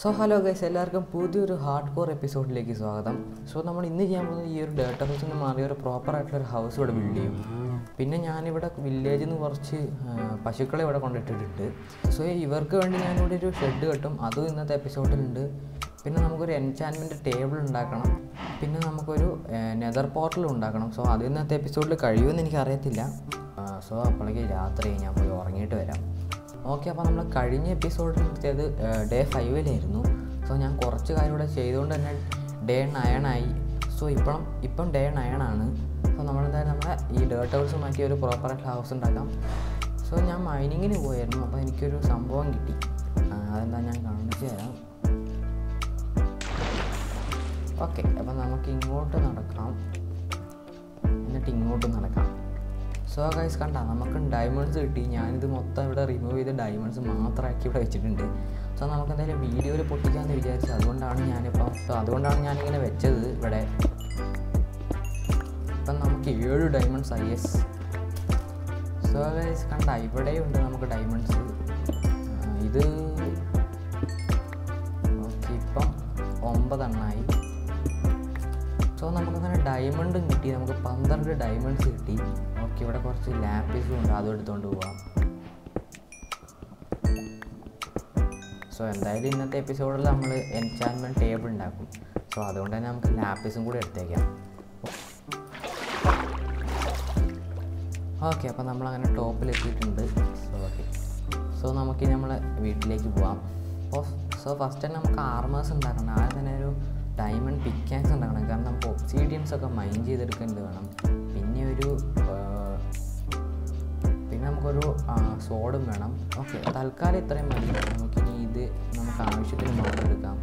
So hello guys എല്ലാവർക്കും പുതിയൊരു hard core എപ്പിസോഡിലേക്ക് സ്വാഗതം സോ നമ്മൾ ഇന്ന് ചെയ്യാൻ പോകുന്നത് ഈ ഒരു ഡേറ്റ ഹൗസിൽ നിന്ന് മാറി ഒരു പ്രോപ്പർ ആയിട്ടുള്ള ഒരു ഹൗസ് ഇവിടെ ബിൽഡ് ചെയ്യും പിന്നെ ഞാനിവിടെ വില്ലേജിൽ നിന്ന് കുറച്ച് ആ, പശുക്കളെ ഇവിടെ കൊണ്ടിട്ടിട്ടുണ്ട് സോ ഇവർക്ക് വേണ്ടി ഞാനിവിടെ ഒരു ഷെഡ് കെട്ടും അതും ഇന്നത്തെ എപ്പിസോഡിലുണ്ട് പിന്നെ നമുക്കൊരു എൻചാൻമെൻറ്റ് ടേബിൾ ഉണ്ടാക്കണം പിന്നെ നമുക്കൊരു നെതർ പോർട്ടൽ ഉണ്ടാക്കണം സോ അത് ഇന്നത്തെ എപ്പിസോഡിൽ കഴിയുമെന്ന് എനിക്കറിയത്തില്ല സോ അപ്പോഴേക്ക് രാത്രി ഞാൻ പോയി ഉറങ്ങിയിട്ട് വരാം ഓക്കെ അപ്പോൾ നമ്മൾ കഴിഞ്ഞ എപ്പിസോഡിൽ നിർത്തിയത് ഡേ ഫൈവിലായിരുന്നു സോ ഞാൻ കുറച്ച് കാര്യം ഇവിടെ ചെയ്തുകൊണ്ട് തന്നെ ഡേ നയനായി സോ ഇപ്പം ഇപ്പം ഡേ നയനാണ് സോ നമ്മളെന്തായാലും നമ്മുടെ ഈ ഡേർട്ട് ഹൗസ് മാറ്റി ഒരു പ്രോപ്പറായിട്ട് ഹൗസ് ഉണ്ടാക്കാം സോ ഞാൻ മൈനിങ്ങിന് പോയായിരുന്നു അപ്പോൾ എനിക്കൊരു സംഭവം കിട്ടി ആ, അതെന്താ ഞാൻ കാണിച്ചു തരാം ഓക്കെ അപ്പം നമുക്ക് ഇങ്ങോട്ട് നടക്കാം എന്നിട്ട് ഇങ്ങോട്ട് നടക്കാം സോ ഗൈസ് കണ്ട നമുക്ക് ഡയമണ്ട്സ് കിട്ടി ഞാനിത് മൊത്തം ഇവിടെ റിമൂവ് ചെയ്ത് ഡയമണ്ട്സ് മാത്രമാക്കി ഇവിടെ വെച്ചിട്ടുണ്ട് സോ നമുക്ക് എന്തായാലും വീഡിയോയിൽ പൊട്ടിക്കാമെന്ന് വിചാരിച്ചു അതുകൊണ്ടാണ് ഞാനിപ്പം സോ അതുകൊണ്ടാണ് ഞാനിങ്ങനെ വെച്ചത് ഇവിടെ ഇപ്പം നമുക്ക് ഏഴ് ഡയമണ്ട്സ് ഐ എസ് സോ ഗൈസ് കണ്ട ഇവിടെയുണ്ട് നമുക്ക് ഡയമണ്ട്സ് ഇത് ഓക്കെ ഇപ്പം ഒമ്പതെണ്ണായി സോ നമുക്കങ്ങനെ ഡയമണ്ടും കിട്ടി നമുക്ക് പന്ത്രണ്ട് ഡയമണ്ട്സ് കിട്ടി ഓക്കെ ഇവിടെ കുറച്ച് ലാപ്പീസും ഉണ്ട് അതും എടുത്തുകൊണ്ട് പോവാം സോ എന്തായാലും ഇന്നത്തെ എപ്പിസോഡിൽ നമ്മൾ എൻചാൻമെൻറ്റ് ടേബിൾ ഉണ്ടാക്കും സോ അതുകൊണ്ട് തന്നെ നമുക്ക് ലാപ്പീസും കൂടെ എടുത്തേക്കാം ഓക്കെ അപ്പോൾ നമ്മളങ്ങനെ ടോപ്പിൽ എത്തിയിട്ടുണ്ട് സോ ഓക്കെ സോ നമുക്ക് നമ്മളെ വീട്ടിലേക്ക് പോവാം അപ്പോൾ സോ ഫസ്റ്റ് തന്നെ നമുക്ക് ആർമേഴ്സ് ഉണ്ടാക്കണം ആദ്യം തന്നെ ഒരു ഡയമണ്ട് പിക്കാക്സ് ഉണ്ടാക്കണം കാരണം നമുക്ക് ഒബ്സീഡിയൻസ് ഒക്കെ മൈൻഡ് ചെയ്തെടുക്കേണ്ടി വേണം പിന്നെ ഒരു ആ, പിന്നെ നമുക്കൊരു സോഡും വേണം ഓക്കെ തൽക്കാലം ഇത്രയും മതി നമുക്കിനി ഇത് നമുക്ക് ആവശ്യത്തിന് മാത്രം എടുക്കാം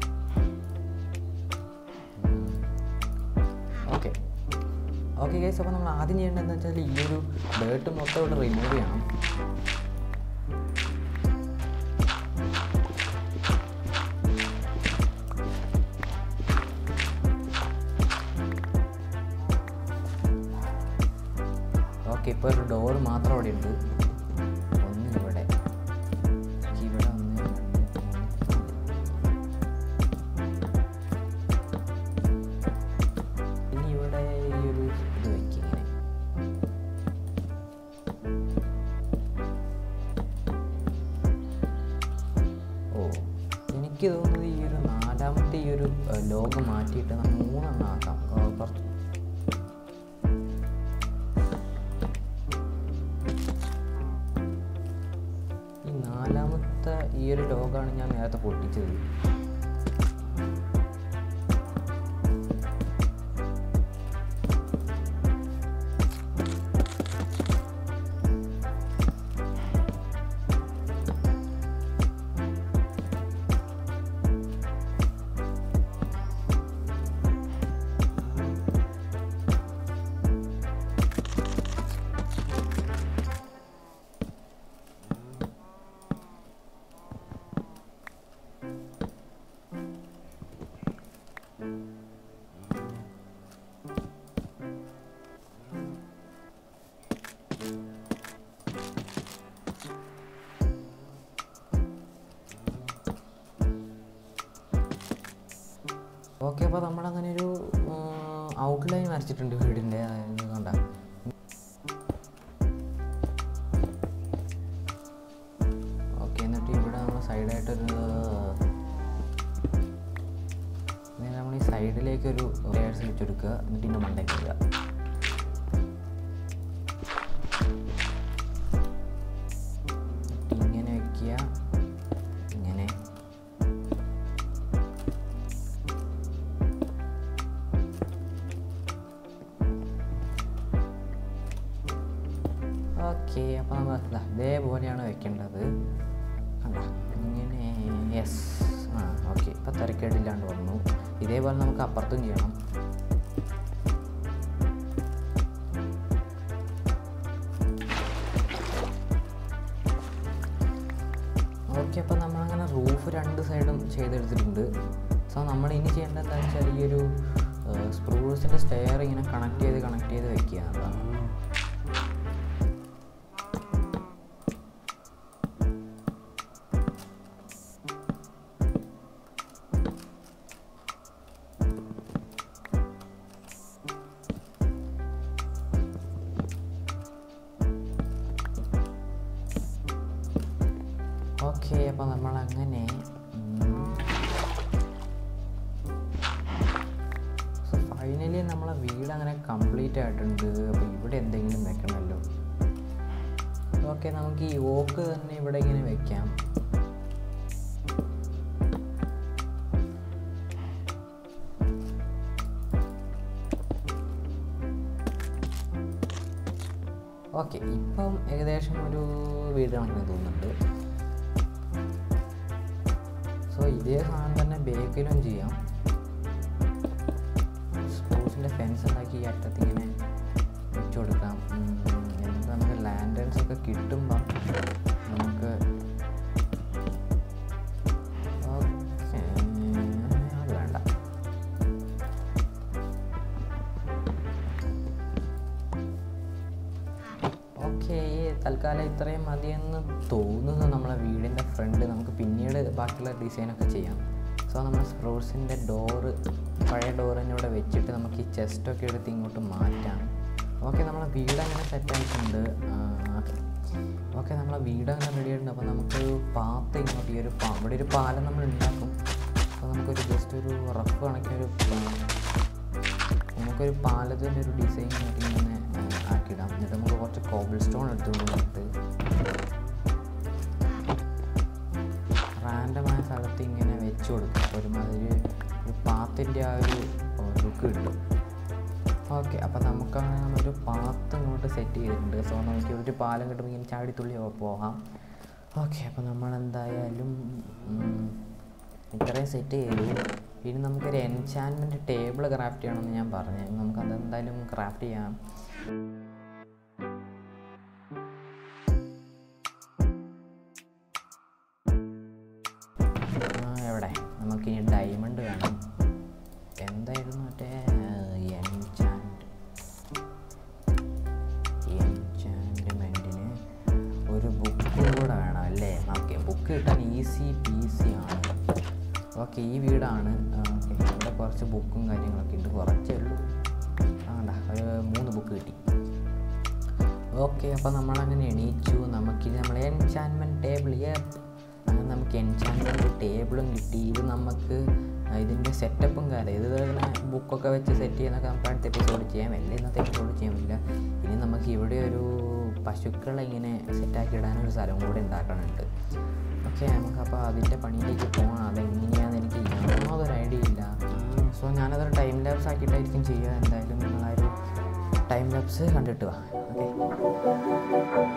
ഓക്കെ ഓക്കെ ഗൈസ് അപ്പോൾ നമ്മൾ ആദ്യം ചെയ്യേണ്ടത് എന്താ വെച്ചാൽ ഈ ഒരു ഡേർട്ട് മൊത്തം ഇവിടെ റിമൂവ് ചെയ്യണം ഓക്കെ ഇപ്പോൾ ഒരു ഡോർ മാത്രം അവിടെ ഉണ്ട് ഒന്ന് ഇവിടെ ഇവിടെ ഒന്ന് രണ്ട് മൂന്ന് ഇനി ഇവിടെ ഈ ഒരു ഇത് വയ്ക്കും ഇങ്ങനെ ഓ എനിക്ക് തോന്നുന്നത് ഈ ഒരു നാലാമത്തെ ഈ ഒരു ലോഗ് മാറ്റിയിട്ട് നമുക്ക് മൂന്നെണ്ണം ആക്കാം ആ, കുറച്ച് ഈ നാലാമത്തെ ഈ ഒരു ലോഗാണ് ഞാൻ നേരത്തെ പൊട്ടിച്ചത് ഓക്കെ അപ്പോൾ നമ്മളങ്ങനെ ഒരു ഔട്ട്ലൈൻ വരച്ചിട്ടുണ്ട് വീടിൻ്റെ അതായത് കണ്ട ഓക്കെ എന്നിട്ട് ഇവിടെ നമ്മൾ സൈഡായിട്ടൊരു ഇങ്ങനെ നമ്മൾ ഈ സൈഡിലേക്ക് ഒരു ലെയേഴ്സ് വെച്ചെടുക്കുക എന്നിട്ട് ഇതിൻ്റെ മണ്ടയ്ക്ക് ഇടുക എന്നിട്ട് ഇങ്ങനെ വെക്കുക ഇങ്ങനെ ഓക്കെ അപ്പോൾ നമ്മൾ ദാ ഇതേപോലെയാണ് വെക്കേണ്ടത് കണ്ട ഇങ്ങനെ യെസ് ആ ഓക്കെ ഇപ്പം തിരക്കേടില്ലാണ്ട് വന്നു ഇതേപോലെ നമുക്ക് അപ്പുറത്തും ചെയ്യണം ഓക്കെ അപ്പോൾ നമ്മളങ്ങനെ റൂഫ് രണ്ട് സൈഡും ചെയ്തെടുത്തിട്ടുണ്ട് സോ നമ്മൾ ഇനി ചെയ്യേണ്ടത് എന്താണെന്ന് വെച്ചാൽ ഈ ഒരു സ്പ്രൂസിൻ്റെ സ്റ്റെയർ ഇങ്ങനെ കണക്ട് ചെയ്ത് കണക്ട് ചെയ്ത് വെക്കുക അതാണ് അങ്ങനെ ഫൈനലി നമ്മളെ വീട് അങ്ങനെ കംപ്ലീറ്റ് ആയിട്ടുണ്ട് അപ്പോൾ ഇവിടെ എന്തെങ്കിലും വെക്കണമല്ലോ ഓക്കെ നമുക്ക് ഈ ഓക്ക് തന്നെ ഇവിടെ ഇങ്ങനെ വെക്കാം ഓക്കെ ഇപ്പം ഏകദേശം ഒരു വീട് കണക്കിന് തോന്നുന്നുണ്ട് സോ ഇതേ സാധനം തന്നെ ബേക്കിലും ചെയ്യാം സ്പോർട്സിൻ്റെ ഫെൻസ് ഉണ്ടാക്കി ഈ അറ്റത്ത് ഇങ്ങനെ വെച്ച് കൊടുക്കാം ഉം, എന്നിട്ട് നമുക്ക് ലാൻഡേൺസ് ഒക്കെ കിട്ടുമ്പം നമുക്ക് ഓക്കെ അത് വേണ്ട ഓക്കെ തൽക്കാലം ഇത്രയും മതിയെന്ന് തോന്നുന്നു നമ്മളെ വീടിൻ്റെ ഫ്രണ്ട് നമുക്ക് പിന്നീട് ബാക്കിയുള്ള ഡിസൈനൊക്കെ ചെയ്യാം സോ നമ്മൾ സ്പ്രോട്സിൻ്റെ ഡോറ് പഴയ ഡോർ തന്നെ ഇവിടെ വെച്ചിട്ട് നമുക്ക് ഈ ചെസ്റ്റൊക്കെ എടുത്ത് ഇങ്ങോട്ട് മാറ്റാം ഓക്കെ നമ്മളെ വീട് അങ്ങനെ സെറ്റായിട്ടുണ്ട് ഓക്കെ നമ്മളെ വീട് അങ്ങനെ റെഡി ആയിട്ടുണ്ട് അപ്പോൾ നമുക്കൊരു പാത്ത് ഇങ്ങോട്ട് ഈ ഒരു പാ ഇവിടെ ഒരു പാലം നമ്മൾ ഉണ്ടാക്കും അപ്പോൾ നമുക്കൊരു ജസ്റ്റ് ഒരു റഫ് കണക്കിനൊരു നമുക്കൊരു പാലത്തിൻ്റെ ഒരു ഡിസൈൻ ഇങ്ങനെ ആ, ആക്കിയിടാം എന്നിട്ട് നമുക്ക് കുറച്ച് കോബിൾ സ്റ്റോൺ എടുത്തുകൊണ്ട് വന്നിട്ട് റാൻഡമായ സ്ഥലത്ത് ഇങ്ങനെ വെച്ച് കൊടുക്കുക അപ്പോൾ ഒരുമാതിരി ഒരു പാത്തിൻ്റെ ആ ഒരു ലുക്ക് കിട്ടും ഓക്കെ അപ്പോൾ നമുക്കങ്ങനെ നമ്മളൊരു പാത്ത് ഇങ്ങോട്ട് സെറ്റ് ചെയ്തിട്ടുണ്ട് സോ നമുക്ക് ഇവിടെ ഒരു പാലം കിട്ടുമ്പോൾ ഇങ്ങനെ ചാടിത്തുള്ളി പോകാം ഓക്കെ അപ്പോൾ നമ്മളെന്തായാലും ഉം, ഇത്രയും സെറ്റ് ചെയ്തു ഇനി നമുക്കൊരു എൻചാൻമെൻറ്റ് ടേബിൾ ക്രാഫ്റ്റ് ചെയ്യണമെന്ന് ഞാൻ പറഞ്ഞു നമുക്ക് അതെന്തായാലും ക്രാഫ്റ്റ് ചെയ്യാം ആ, എവിടെ നമുക്കിനി ഡയമണ്ട് വേണം എന്തായിരുന്നു മറ്റേ എൻചാൻറ്റ് എൻചാൻറ്റ്മെൻറ്റിന് ഒരു ബുക്ക് കൂടെ വേണം അല്ലേ ഓക്കെ ബുക്ക് കിട്ടാൻ ഈസി പീസി ആണ് ഓക്കെ ഈ വീടാണ് ഓക്കെ ഇവിടെ കുറച്ച് ബുക്കും കാര്യങ്ങളൊക്കെ ഉണ്ട് കുറച്ചേ ഉള്ളൂ ആണ്ട ഒരു മൂന്ന് ബുക്ക് കിട്ടി ഓക്കെ അപ്പോൾ നമ്മളങ്ങനെ എണീച്ചു നമുക്കിനി നമ്മൾ എൻചാൻമെൻറ്റ് ടേബിൾ അങ്ങനെ നമുക്ക് എൻചാൻമെൻറ്റ് ടേബിളും കിട്ടി ഇത് നമുക്ക് ഇതിൻ്റെ സെറ്റപ്പും കാര്യം ഇത് ഇങ്ങനെ ബുക്കൊക്കെ വെച്ച് സെറ്റ് ചെയ്യുന്നൊക്കെ നമുക്ക് അടുത്ത എപ്പിസോഡ് ചെയ്യാം എല്ലാം ഇന്നത്തെ എപ്പിസോഡ് ചെയ്യാൻ പറ്റില്ല ഇനി നമുക്ക് ഇവിടെ ഒരു പശുക്കളെ ഇങ്ങനെ സെറ്റാക്കി ഇടാനൊരു സ്ഥലം കൂടെ ഉണ്ടാക്കണുണ്ട് ഓക്കെ നമുക്കപ്പോൾ അതിൻ്റെ പണിയിലേക്ക് പോകണം അതെങ്ങനെയാണെന്ന് എനിക്ക് യാതൊരു ഐഡിയ ഇല്ല സോ ഞാനതൊരു ടൈം ലാബ്സ് ആക്കിയിട്ടായിരിക്കും ചെയ്യുക എന്തായാലും നിങ്ങൾ ആ ഒരു ടൈം ലാബ്സ് കണ്ടിട്ട് വാ ഓക്കെ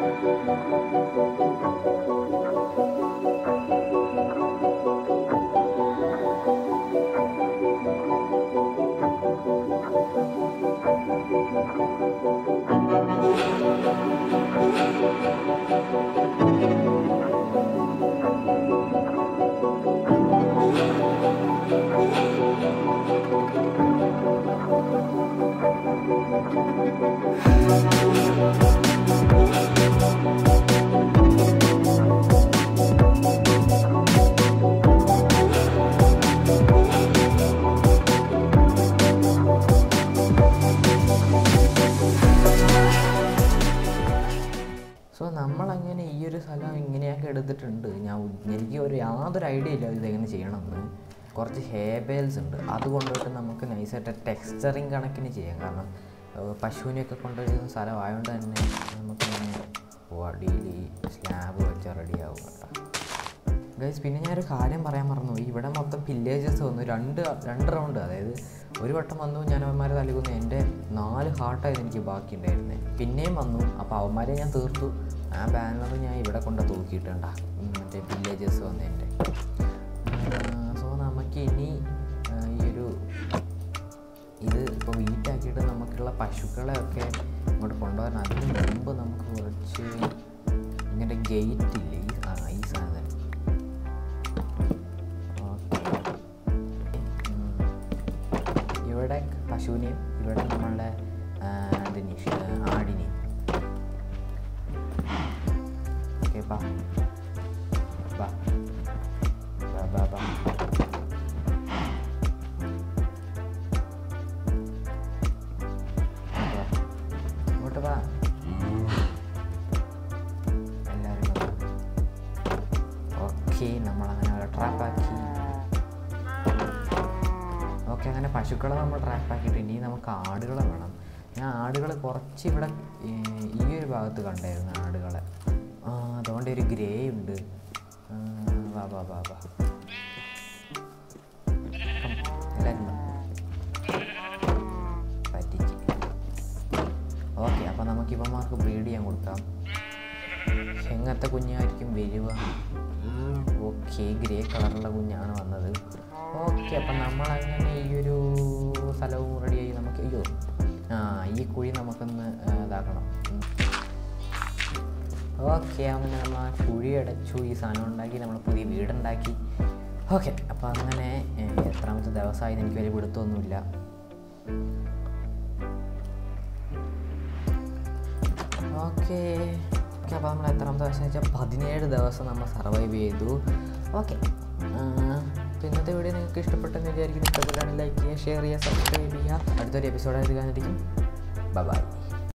സോ നമ്മളങ്ങനെ ഈ ഒരു സ്ഥലം ഇങ്ങനെയൊക്കെ എടുത്തിട്ടുണ്ട് ഞാൻ ഉ- എനിക്ക് ഒരു യാതൊരു ഐഡിയ ഇല്ല ഇതെങ്ങനെ ചെയ്യണമെന്ന് കുറച്ച് ഹേബേൽസ് ഉണ്ട് അത് കൊണ്ടുപോയിട്ട് നമുക്ക് നൈസായിട്ട് ടെക്സ്ചറിങ് കണക്കിന് ചെയ്യാം കാരണം ഏഹ്, പശുവിനെയൊക്കെ കൊണ്ടുവരുന്ന സ്ഥലമായതുകൊണ്ട് തന്നെ നമുക്കിങ്ങനെ വടിയിൽ സ്ലാബ് വെച്ചാൽ റെഡിയാവും കേട്ടോ ഗൈസ് പിന്നെ ഞാനൊരു കാര്യം പറയാൻ മറന്നു ഇവിടെ മൊത്തം വില്ലേജസ് വന്നു രണ്ട് രണ്ട് റൗണ്ട് അതായത് ഒരു വട്ടം വന്നു ഞാൻ അവന്മാരെ തല്ലിക്കുന്നു എൻ്റെ നാല് ഹാർട്ടായിരുന്നു എനിക്ക് ബാക്കി ഉണ്ടായിരുന്നത് പിന്നെയും വന്നു അപ്പോൾ അവന്മാരെ ഞാൻ തീർത്തു ആ ബാനർ ഞാൻ ഇവിടെ കൊണ്ട് തൂക്കിയിട്ടുണ്ട മറ്റേ വില്ലേജസ് വന്നതിൻ്റെ സോ നമുക്ക് ഇനി ആ, ഈ ഒരു ഇത് ഇപ്പോൾ വീട്ടാക്കിയിട്ട് നമുക്കുള്ള പശുക്കളെ ഒക്കെ ഇങ്ങോട്ട് കൊണ്ടുവരണം അതിന് മുമ്പ് നമുക്ക് കുറച്ച് ഇങ്ങനെ ഗേറ്റ് ഇല്ലേ ഈ ആ ഈ സാധനം ഓക്കേ. ഉം. ഇവിടെ പശുവിനെയും ഇവിടെ നമ്മളുടെ ആ, ഇതിനെ ആടിനെയും ഓക്കെ ബാ ബാ ബാ ബാ ബാ ഓക്കേ. ഇങ്ങോട്ട് വാ എല്ലാവരും ഓക്കെ നമ്മളങ്ങനെ പശുക്കളെ നമ്മൾ ട്രാപ്പാക്കിയിട്ട് ഇനി നമുക്ക് ആടുകളെ വേണം ഞാൻ ആടുകളെ കുറച്ച് ഇവിടെ ഈ ഈ ഒരു ഭാഗത്ത് കണ്ടായിരുന്നു ആടുകളെ ആ, അതുകൊണ്ട് ഒരു ഗ്രേ ഉണ്ട് ആ, വാ വാ വാ വാ എല്ലാവരും വാ. പറ്റിച്ച് ഓക്കെ അപ്പോൾ നമുക്ക് ഇവന്മാർക്ക് ബ്രീഡ് ചെയ്യാൻ കൊടുക്കാം എങ്ങനത്തെ കുഞ്ഞായിരിക്കും വരിക ഓക്കെ ഗ്രേ കളറുള്ള കുഞ്ഞാണ് വന്നത് ഓക്കെ അപ്പം നമ്മളങ്ങനെ ഈ ഒരു സ്ഥലവും റെഡിയായി നമുക്ക് അയ്യോ ആ ഈ കുഴി നമുക്കൊന്ന് ആ, ഇതാക്കണം ഓക്കെ അങ്ങനെ നമ്മൾ ആ കുഴി അടച്ചു ഈ സാധനം ഉണ്ടാക്കി നമ്മൾ പുതിയ വീടുണ്ടാക്കി ഓക്കെ അപ്പോൾ അങ്ങനെ ഏ, എത്രാമത്തെ ദിവസമായി എനിക്ക് വലിയ പിടുത്തമൊന്നുമില്ല ഓക്കെ ഓക്കെ അപ്പോൾ നമ്മൾ എത്രാമത്തെ ദിവസം വെച്ചാൽ പതിനേഴ് ദിവസം നമ്മൾ സർവൈവ് ചെയ്തു ഓക്കെ ഇന്നത്തെ വീഡിയോ നിങ്ങൾക്ക് ഇഷ്ടപ്പെട്ടെന്ന് വിചാരിക്കുന്നു ഇഷ്ടപ്പെട്ടാണെങ്കിൽ ലൈക്ക് ചെയ്യുക ഷെയർ ചെയ്യുക സബ്സ്ക്രൈബ് ചെയ്യുക അടുത്തൊരു എപ്പിസോഡായിട്ട് കാണാതിരിക്കും ബൈ